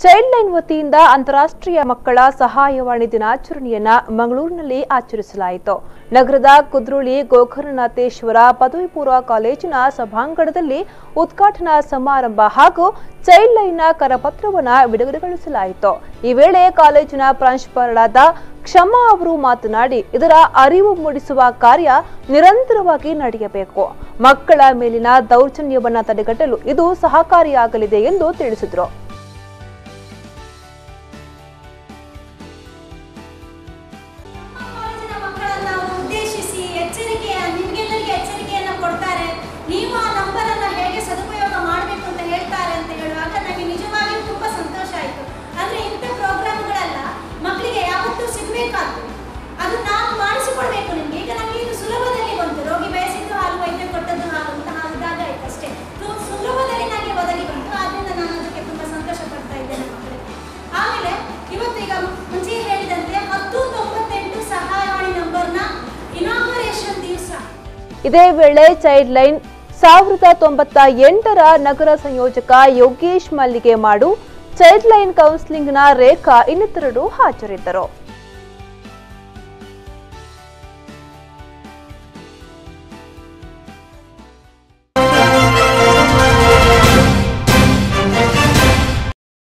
child line ವತಿಯಿಂದ ಅಂತಾರಾಷ್ಟ್ರೀಯ ಮಕ್ಕಳ ಸಹಾಯವಾಣಿ ದಿನಾಚರಣೆಯನ್ನ ಮಂಗಳೂರಿನಲ್ಲಿ ಆಚರಿಸಲಾಯಿತು ನಗರದ ಕುದ್ರೋಳಿ ಗೋಕರ್ಣನಾಥೇಶ್ವರ ಪದವಿ ಪೂರ್ವ ಕಾಲೇಜಿನ ಸಭಾಂಗಣದಲ್ಲಿ ಉದ್ಘಾಟನಾ ಸಮಾರಂಭ ಹಾಗೂ ಚೈಲ್ಡ್ ಲೈನ್ನ ಕರಪತ್ರವನ್ನು ಬಿಡುಗಡೆಗೊಳಿಸಲಾಯಿತು ಈ ವೇಳೆ ಕಾಲೇಜಿನ ಪ್ರಾಂಶುಪಾಲರಾದ ಕ್ಷಮಾ ಅವರು ಮಾತನಾಡಿ ಇದರ ಅರಿವು ಮೂಡಿಸುವ ಕಾರ್ಯ ನಿರಂತರವಾಗಿ ನಡೆಯಬೇಕು ಮಕ್ಕಳ ಮೇಲಿನ ದೌರ್ಜನ್ಯವನ್ನ ತಡೆಗಟ್ಟಲು ಇದು ಸಹಕಾರಿಯಾಗಲಿದೆ ಎಂದು ತಿಳಿಸಿದರು ಕಾಲೇಜಿನ ಮಕ್ಕಳನ್ನ ಉದ್ದೇಶಿಸಿ ಎಚ್ಚರಿಕೆಯ ನಿಮ್ಗೆಲ್ಲರಿಗೆ ಎಚ್ಚರಿಕೆಯನ್ನ ಕೊಡ್ತಾರೆ ನೀವು ಆ ನಂಬರ್ ಅನ್ನ ಹೇಗೆ ಸದುಪಯೋಗ ಮಾಡಬೇಕು ಅಂತ ಹೇಳ್ತಾರೆ ಅಂತ ಹೇಳುವಾಗ ನನಗೆ ನಿಜವಾಗಿಯೂ ತುಂಬಾ ಸಂತೋಷ ಆಯಿತು ಅಂದ್ರೆ ಇಂಥ ಪ್ರೋಗ್ರಾಮ್ಗಳೆಲ್ಲ ಮಕ್ಕಳಿಗೆ ಯಾವತ್ತೂ ಸಿಗ್ಬೇಕಾದ್ದು ಅದು ನಾವು ಮಾಡಿಸಿಕೊಡ್ಬೇಕು ನಿಮ್ಗೆ ಈಗ ನಮಗೆ ಇದು ಸುಲಭದಲ್ಲಿ ಬಂತು ರೋಗಿ ಬಯಸಿದ್ದು ಹಾಲು ವೈದ್ಯ ಕೊಟ್ಟದ್ದು ಹಾಲು ಅಂತ ಹಾಗಾಗ ಆಯ್ತು ಅಷ್ಟೇ ತು- ಸುಲಭದಲ್ಲಿ ನನಗೆ ಒದಗಿ ಬಂತು ಆದ್ರಿಂದ ನಾನು ಅದಕ್ಕೆ ತುಂಬಾ ಸಂತೋಷ ಪಡ್ತಾ ಇದ್ದೇನೆ ಮಕ್ಕಳಿಗೆ ಆಮೇಲೆ ಇವತ್ತು ಈಗ ಮುಂಚೆ ಹೇಳಿದಂತೆ ಹತ್ತು ತೊಂಬತ್ತೆಂಟು ಸಹಾಯವಾಣಿ ನಂಬರ್ನ ಇನಾಗರೇಷನ್ ದಿವಸ ಇದೇ ವೇಳೆ ಚೈಲ್ಡ್ ಲೈನ್ ಸಾವಿರದ ತೊಂಬತ್ತ ಎಂಟರ ನಗರ ಸಂಯೋಜಕ ಯೋಗೇಶ್ ಮಲ್ಲಿಗೆ ಮಾಡು ಚೈಲ್ಡ್ ಲೈನ್ ಕೌನ್ಸಿಲಿಂಗ್ನ ರೇಖಾ ಇನ್ನಿತರರು ಹಾಜರಿದ್ದರು